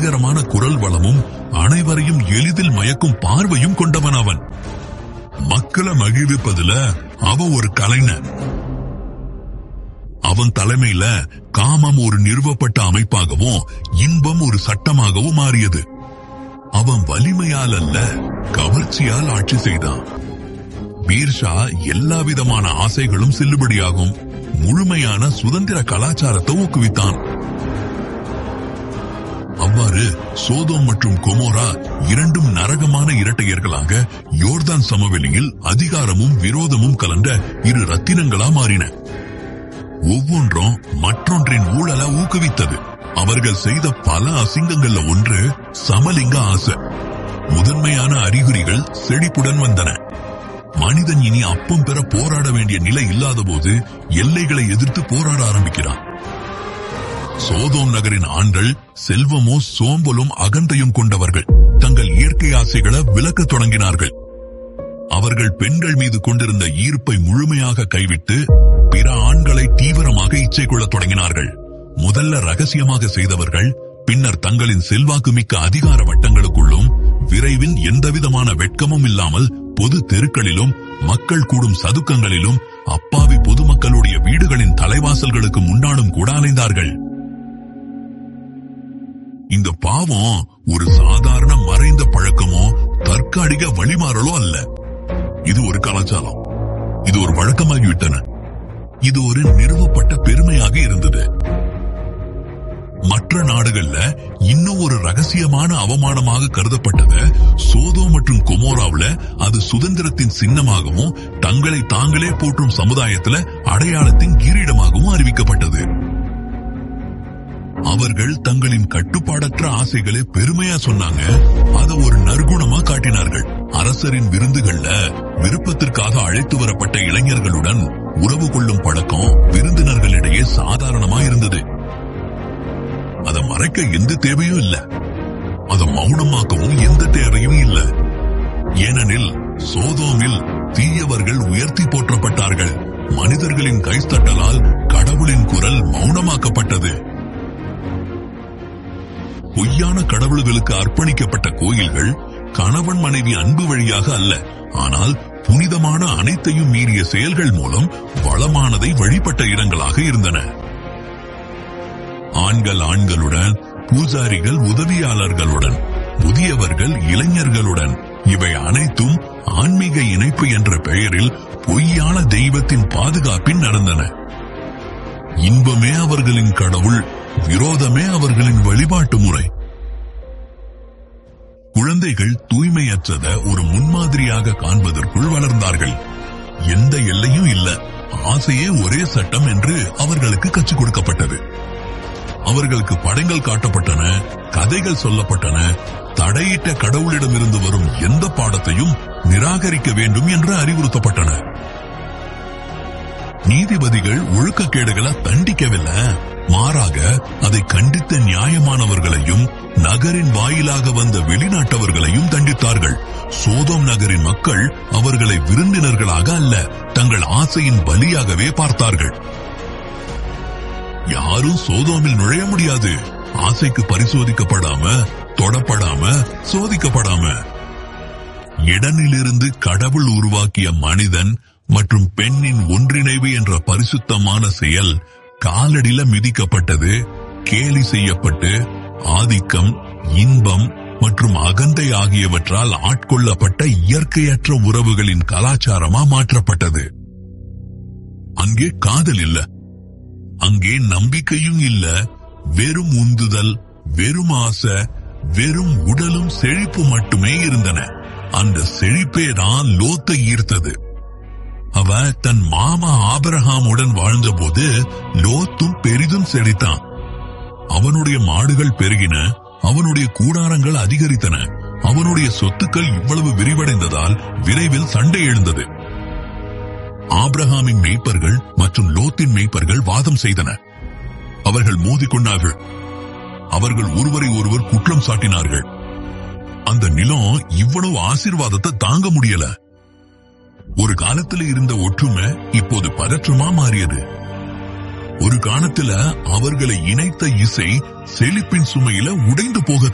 வசீகரமான குரல் வளமும் அனைவரையும் எளிதில் மயக்கும் பார்வையும் கொண்டவன் அவன் மக்களை மகிழ்விப்பதுல அவன் ஒரு கலைஞன் அவன் தலைமையில காமம் ஒரு நிறுவப்பட்ட அமைப்பாகவும் இன்பம் ஒரு சட்டமாகவும் மாறியது அவன் வலிமையால் அல்ல கவர்ச்சியால் ஆட்சி செய்தான் பீர்ஷா எல்லா விதமான ஆசைகளும் செல்லுபடியாகும் முழுமையான சுதந்திர கலாச்சாரத்தை ஊக்குவித்தான் அவ்வாறு சோதோம் மற்றும் கொமோரா இரண்டும் நரகமான இரட்டையர்களாக யோர்தான் சமவெளியில் அதிகாரமும் விரோதமும் கலந்த இரு ரத்தினங்களா மாறின ஒவ்வொன்றும் மற்றொன்றின் ஊழலை ஊக்குவித்தது அவர்கள் செய்த பல அசிங்கங்கள்ல ஒன்று சமலிங்க ஆசை முதன்மையான அறிகுறிகள் செழிப்புடன் வந்தன மனிதன் இனி அப்பம் பெற போராட வேண்டிய நிலை இல்லாத போது எல்லைகளை எதிர்த்து போராட ஆரம்பிக்கிறான் சோதோம் நகரின் ஆண்கள் செல்வமோ சோம்பலும் அகந்தையும் கொண்டவர்கள் தங்கள் இயற்கை ஆசைகளை விலக்கத் தொடங்கினார்கள் அவர்கள் பெண்கள் மீது கொண்டிருந்த ஈர்ப்பை முழுமையாக கைவிட்டு பிற ஆண்களை தீவிரமாக இச்சை கொள்ளத் தொடங்கினார்கள் முதல்ல ரகசியமாக செய்தவர்கள் பின்னர் தங்களின் செல்வாக்கு மிக்க அதிகார வட்டங்களுக்குள்ளும் விரைவில் எந்தவிதமான வெட்கமும் இல்லாமல் பொது தெருக்களிலும் மக்கள் கூடும் சதுக்கங்களிலும் அப்பாவி பொதுமக்களுடைய வீடுகளின் தலைவாசல்களுக்கு முன்னாலும் கூட அலைந்தார்கள் இந்த பாவம் ஒரு சாதாரண மறைந்த பழக்கமோ தற்காலிக வழிமாறலோ அல்ல இது ஒரு கலாச்சாரம் இது ஒரு வழக்கமாகிவிட்டன இது ஒரு நிறுவப்பட்ட பெருமையாக இருந்தது மற்ற நாடுகள்ல இன்னும் ஒரு ரகசியமான அவமானமாக கருதப்பட்டது சோதோ மற்றும் கொமோராவுல அது சுதந்திரத்தின் சின்னமாகவும் தங்களை தாங்களே போற்றும் சமுதாயத்துல அடையாளத்தின் கிரீடமாகவும் அறிவிக்கப்பட்டது அவர்கள் தங்களின் கட்டுப்பாடற்ற ஆசைகளை பெருமையா சொன்னாங்க அத ஒரு நற்குணமா காட்டினார்கள் அரசரின் விருந்துகள்ல விருப்பத்திற்காக அழைத்து வரப்பட்ட இளைஞர்களுடன் உறவு கொள்ளும் பழக்கம் விருந்தினர்களிடையே சாதாரணமா இருந்தது அதை மறைக்க எந்த தேவையும் இல்ல அதை மௌனமாக்கவும் எந்த தேவையும் இல்ல ஏனெனில் சோதோமில் தீயவர்கள் உயர்த்தி போற்றப்பட்டார்கள் மனிதர்களின் கைத்தட்டலால் கடவுளின் குரல் மௌனமாக்கப்பட்டது பொய்யான கடவுள்களுக்கு அர்ப்பணிக்கப்பட்ட கோயில்கள் கணவன் மனைவி அன்பு வழியாக அல்ல ஆனால் புனிதமான அனைத்தையும் மீறிய செயல்கள் மூலம் வளமானதை வழிபட்ட இடங்களாக இருந்தன ஆண்கள் ஆண்களுடன் பூஜாரிகள் உதவியாளர்களுடன் முதியவர்கள் இளைஞர்களுடன் இவை அனைத்தும் ஆன்மீக இணைப்பு என்ற பெயரில் பொய்யான தெய்வத்தின் பாதுகாப்பில் நடந்தன இன்பமே அவர்களின் கடவுள் விரோதமே அவர்களின் வழிபாட்டு முறை குழந்தைகள் தூய்மையற்றத ஒரு முன்மாதிரியாக காண்பதற்குள் வளர்ந்தார்கள் எந்த எல்லையும் இல்ல ஆசையே ஒரே சட்டம் என்று அவர்களுக்கு கற்றுக் கொடுக்கப்பட்டது அவர்களுக்கு படங்கள் காட்டப்பட்டன கதைகள் சொல்லப்பட்டன தடையிட்ட கடவுளிடமிருந்து வரும் எந்த பாடத்தையும் நிராகரிக்க வேண்டும் என்று அறிவுறுத்தப்பட்டன நீதிபதிகள் ஒழுக்கக்கேடுகளை தண்டிக்கவில்லை மாறாக அதை கண்டித்த நியாயமானவர்களையும் நகரின் வாயிலாக வந்த வெளிநாட்டவர்களையும் தண்டித்தார்கள் சோதோம் நகரின் மக்கள் அவர்களை விருந்தினர்களாக அல்ல தங்கள் ஆசையின் பலியாகவே பார்த்தார்கள் யாரும் சோதோமில் நுழைய முடியாது ஆசைக்கு பரிசோதிக்கப்படாம தொடப்படாம சோதிக்கப்படாம இடனிலிருந்து கடவுள் உருவாக்கிய மனிதன் மற்றும் பெண்ணின் ஒன்றிணைவு என்ற பரிசுத்தமான செயல் காலடில மிதிக்கப்பட்டது கேலி செய்யப்பட்டு ஆதிக்கம் இன்பம் மற்றும் அகந்தை ஆகியவற்றால் ஆட்கொள்ளப்பட்ட இயற்கையற்ற உறவுகளின் கலாச்சாரமா மாற்றப்பட்டது அங்கே காதல் இல்ல அங்கே நம்பிக்கையும் இல்ல வெறும் உந்துதல் வெறும் ஆசை வெறும் உடலும் செழிப்பு மட்டுமே இருந்தன அந்த செழிப்பே தான் லோத்தை ஈர்த்தது அவ தன் மாமா ஆபரகாமுடன் வாழ்ந்தபோது லோத்தும் பெரிதும் செழித்தான் அவனுடைய மாடுகள் பெருகின அவனுடைய கூடாரங்கள் அதிகரித்தன அவனுடைய சொத்துக்கள் இவ்வளவு விரிவடைந்ததால் விரைவில் சண்டை எழுந்தது ஆப்ரஹாமின் மெய்ப்பர்கள் மற்றும் லோத்தின் மெய்ப்பர்கள் வாதம் செய்தனர் அவர்கள் மோதிக்கொண்டார்கள் அவர்கள் ஒருவரை ஒருவர் குற்றம் சாட்டினார்கள் அந்த நிலம் இவ்வளவு ஆசீர்வாதத்தை தாங்க முடியல ஒரு காலத்துல இருந்த ஒற்றுமை இப்போது பதற்றமா மாறியது ஒரு காலத்துல அவர்களை இணைத்த இசை செழிப்பின் சுமையில உடைந்து போக